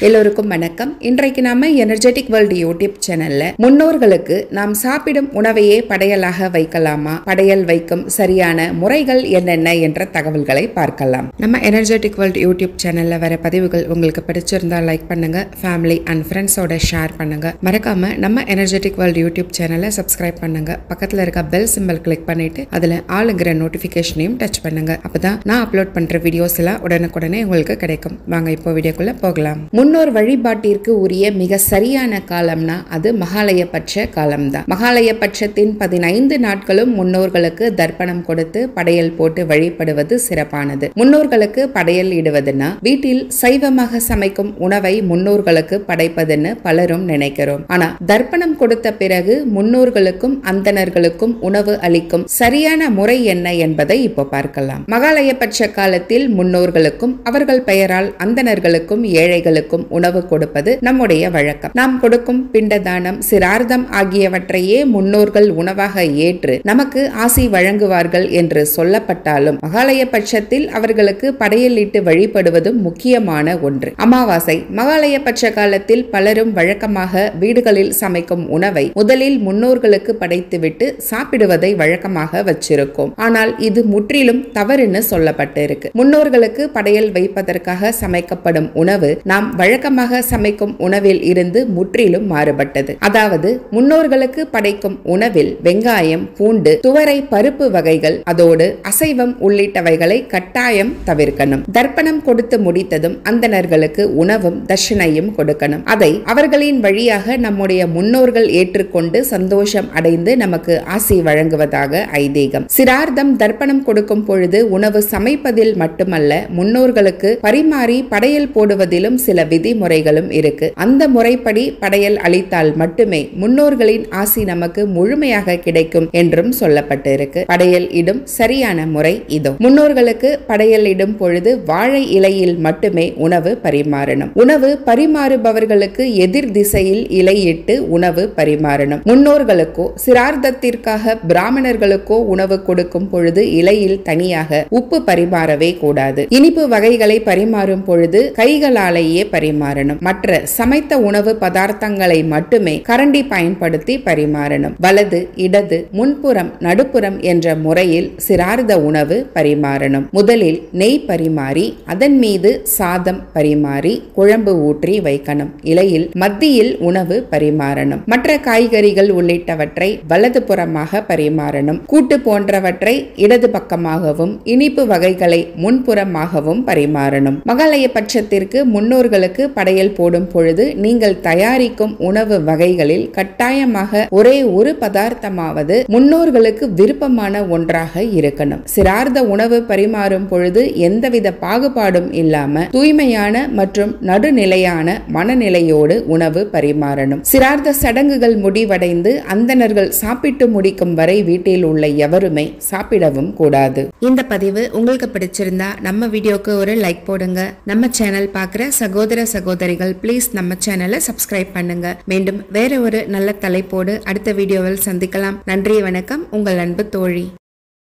எல்லோருக்கும் வணக்கம் இன்றைக்கு நாம எனர்ஜெட்டிக் வேர்ல்டு யூடியூப் சேனல்ல முன்னோர்களுக்கு நாம் சாப்பிடும் உணவையே படையலாக வைக்கலாமா படையல் வைக்கும் சரியான முறைகள் என்னென்ன என்ற தகவல்களை பார்க்கலாம் நம்ம எனர்ஜெட்டிக் வேர்ல்டு யூடியூப் சேனல்ல வர பதிவுகள் உங்களுக்கு பிடிச்சிருந்தா லைக் பண்ணுங்க ஃபேமிலி அண்ட் ஃப்ரெண்ட்ஸோட ஷேர் பண்ணுங்க மறக்காம நம்ம எனர்ஜெட்டிக் வேர்ல்டு யூடியூப் சேனலை சப்ஸ்கிரைப் பண்ணுங்க பக்கத்துல இருக்க பெல் சிம்பல் கிளிக் பண்ணிட்டு அதுல ஆளுங்கிற நோட்டிபிகேஷனையும் டச் பண்ணுங்க அப்பதான் நான் அப்லோட் பண்ற வீடியோஸ் எல்லாம் உடனுக்குடனே உங்களுக்கு கிடைக்கும் வாங்க இப்போ வீடியோக்குள்ள போகலாம் முன்னோர் வழிபாட்டிற்கு உரிய மிக சரியான காலம்னா அது மகாலயபட்ச காலம்தான் மகாலயபட்சத்தின் பதினைந்து நாட்களும் முன்னோர்களுக்கு தர்ப்பணம் கொடுத்து படையல் போட்டு வழிபடுவது சிறப்பானது முன்னோர்களுக்கு படையல் இடுவதுன்னா வீட்டில் சைவமாக சமைக்கும் உணவை முன்னோர்களுக்கு படைப்பதுன்னு பலரும் நினைக்கிறோம் ஆனா தர்ப்பணம் கொடுத்த பிறகு முன்னோர்களுக்கும் அந்தணர்களுக்கும் உணவு அளிக்கும் சரியான முறை என்ன என்பதை இப்போ பார்க்கலாம் மகாலயபட்ச காலத்தில் முன்னோர்களுக்கும் அவர்கள் பெயரால் அந்தணர்களுக்கும் ஏழைகளுக்கும் உணவு கொடுப்பது நம்முடைய வழக்கம் நாம் கொடுக்கும் பிண்டதானம் சிரார்த்தம் ஆகியவற்றையே முன்னோர்கள் உணவாக ஏற்று நமக்கு ஆசி வழங்குவார்கள் என்று சொல்லப்பட்டாலும் மகாலயபட்சத்தில் அவர்களுக்கு படையலிட்டு வழிபடுவதும் முக்கியமான ஒன்று அமாவாசை மகாலயபட்ச காலத்தில் பலரும் வழக்கமாக வீடுகளில் சமைக்கும் உணவை முதலில் முன்னோர்களுக்கு படைத்துவிட்டு சாப்பிடுவதை வழக்கமாக வச்சிருக்கோம் ஆனால் இது முற்றிலும் தவறுன்னு சொல்லப்பட்டிருக்கு முன்னோர்களுக்கு படையல் வைப்பதற்காக சமைக்கப்படும் உணவு நாம் வழக்கமாக சமைக்கும் உணவில் இருந்து முற்றிலும் மாறுபட்டது அதாவது முன்னோர்களுக்கு படைக்கும் உணவில் வெங்காயம் பூண்டு துவரை பருப்பு வகைகள் அதோடு அசைவம் உள்ளிட்டவைகளை கட்டாயம் தவிர்க்கணும் தர்ப்பணம் கொடுத்து முடித்ததும் அந்தணர்களுக்கு உணவும் தட்சிணையும் கொடுக்கணும் அதை அவர்களின் வழியாக நம்முடைய முன்னோர்கள் ஏற்றுக்கொண்டு சந்தோஷம் அடைந்து நமக்கு ஆசி வழங்குவதாக ஐதீகம் சிரார்த்தம் தர்ப்பணம் கொடுக்கும் பொழுது உணவு சமைப்பதில் மட்டுமல்ல முன்னோர்களுக்கு பரிமாறி படையல் போடுவதிலும் சில விதிமுறைகளும் இருக்கு அந்த முறைப்படி படையல் அளித்தால் மட்டுமே முன்னோர்களின் ஆசி நமக்கு முழுமையாக கிடைக்கும் என்றும் சொல்லப்பட்டிருக்கு படையல் இடும் சரியான முறை இதோ முன்னோர்களுக்கு படையல் இடும் பொழுது வாழை இலையில் மட்டுமே உணவு பரிமாறணும் உணவு பரிமாறுபவர்களுக்கு எதிர் திசையில் இலையிட்டு உணவு பரிமாறணும் முன்னோர்களுக்கோ சிரார்த்தத்திற்காக பிராமணர்களுக்கோ உணவு கொடுக்கும் பொழுது இலையில் தனியாக உப்பு பரிமாறவே கூடாது இனிப்பு வகைகளை பரிமாறும் பொழுது கைகளாலேயே பரிமாறணும் மற்ற சமைத்த உணவு பதார்த்தங்களை மட்டுமே கரண்டி பயன்படுத்தி பரிமாறணும் வலது இடது முன்புறம் நடுப்புறம் என்ற முறையில் சிரார்த்த உணவு பரிமாறணும் முதலில் நெய் பரிமாறி அதன் மீது சாதம் பரிமாறி குழம்பு ஊற்றி வைக்கணும் இலையில் மத்தியில் உணவு பரிமாறணும் மற்ற காய்கறிகள் உள்ளிட்டவற்றை வலது புறமாக பரிமாறணும் கூட்டு போன்றவற்றை இடது பக்கமாகவும் இனிப்பு வகைகளை முன்புறமாகவும் பரிமாறணும் மகாலய பட்சத்திற்கு முன்னோர்களுக்கு படையல் போடும் பொழுது நீங்கள் தயாரிக்கும் உணவு வகைகளில் கட்டாயமாக ஒரே ஒரு பதார்த்தமாவது முன்னோர்களுக்கு விருப்பமான ஒன்றாக இருக்கணும் சிரார்த்த உணவு பரிமாறும் பொழுது எந்தவித பாகுபாடும் இல்லாம தூய்மையான மற்றும் நடுநிலையான மனநிலையோடு உணவு பரிமாறணும் சிரார்த்த சடங்குகள் முடிவடைந்து அந்தணர்கள் சாப்பிட்டு முடிக்கும் வரை வீட்டில் உள்ள எவருமே சாப்பிடவும் கூடாது இந்த பதிவு உங்களுக்கு பிடிச்சிருந்தா நம்ம வீடியோக்கு ஒரு லைக் போடுங்க நம்ம சேனல் பார்க்குற சகோதர சகோதரிகள் ப்ளீஸ் நம்ம சேனலை சப்ஸ்கிரைப் பண்ணுங்க மீண்டும் வேற ஒரு நல்ல தலைப்போடு அடுத்த வீடியோவில் சந்திக்கலாம் நன்றி வணக்கம் உங்கள் அன்பு தோழி